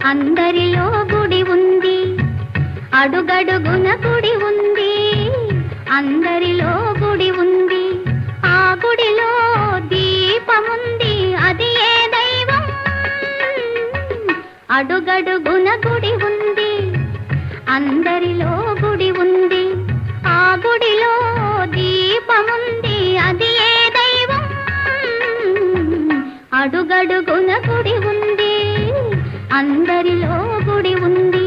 అందరిలో గుడి ఉంది అడుగడుగున గుడి ఉంది అందరిలో గుడి ఉంది ఆ గుడిలో దీపముంది అది ఏ దైవం అడుగడుగున గుడి ఉంది అందరిలో గుడి ఉంది ఆ గుడిలో దీపముంది అది ఏ దైవం అడుగడుగున గుడి ఉంది అందరిలో గుడి ఉంది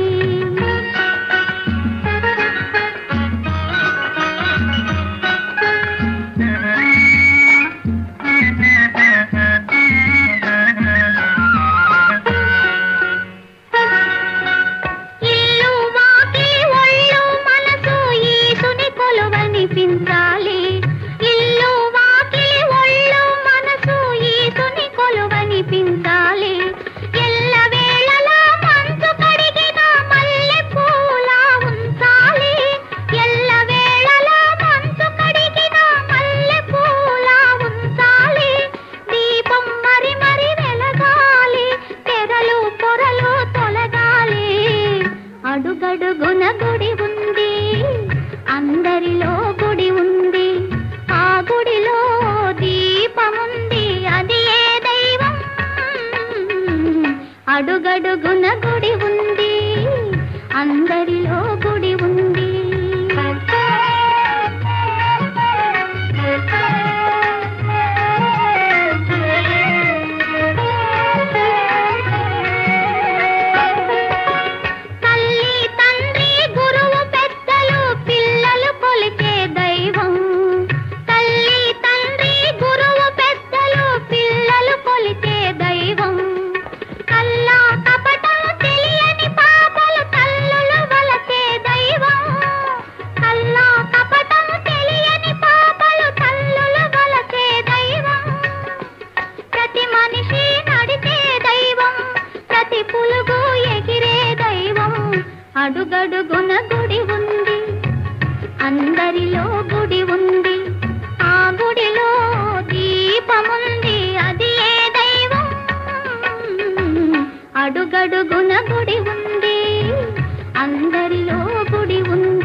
ఇల్లు వాకిలి ఒళ్ళు మనసు ఈసుని కొలువనిపించాలి ఇల్లు వాకిలి ఒళ్ళు మనసు ఈసుని కొలువనిపించాలి ఎల్ల వేళలా మంచు కడిగిన మల్లె పూలా ఉంచాలి ఎల్ల వేళలా మంచు కడిగిన మల్లె పూలా ఉంచాలి దీపం మరి మరి వెలగాలి తెరలు పొరలు తొలగాలి అడుగడుగున గుడి ఉంది అందరిలో గుడి ఉంది ఆ గుడిలో దీపముంది అది ఏ దైవం అడుగడుగున గుడి ఉంది అందరిలో గుడి ఉంది తల్లి తండ్రి గురువు పెద్దలు పిల్లలు కొలిచే దైవం తల్లి తండ్రి గురువు పెద్దలు పిల్లలు కొలిచే దైవం కల్లా కపటం తెలియని పాపలు తల్లులు వలసే దైవం కల్లా కపటం తెలియని పాపలు తల్లులు వలసే దైవం ప్రతి మనిషి నడిచే దైవం ప్రతి పులుగు ఎగిరే దైవం అడుగడుగున గుడి ఉంది అందరిలో గుడి ఉంది ఆ గుడిలో దీపముంది అది ఏ దైవం అడుగడుగున గుడి ఉంది అందరిలో గుడి ఉంది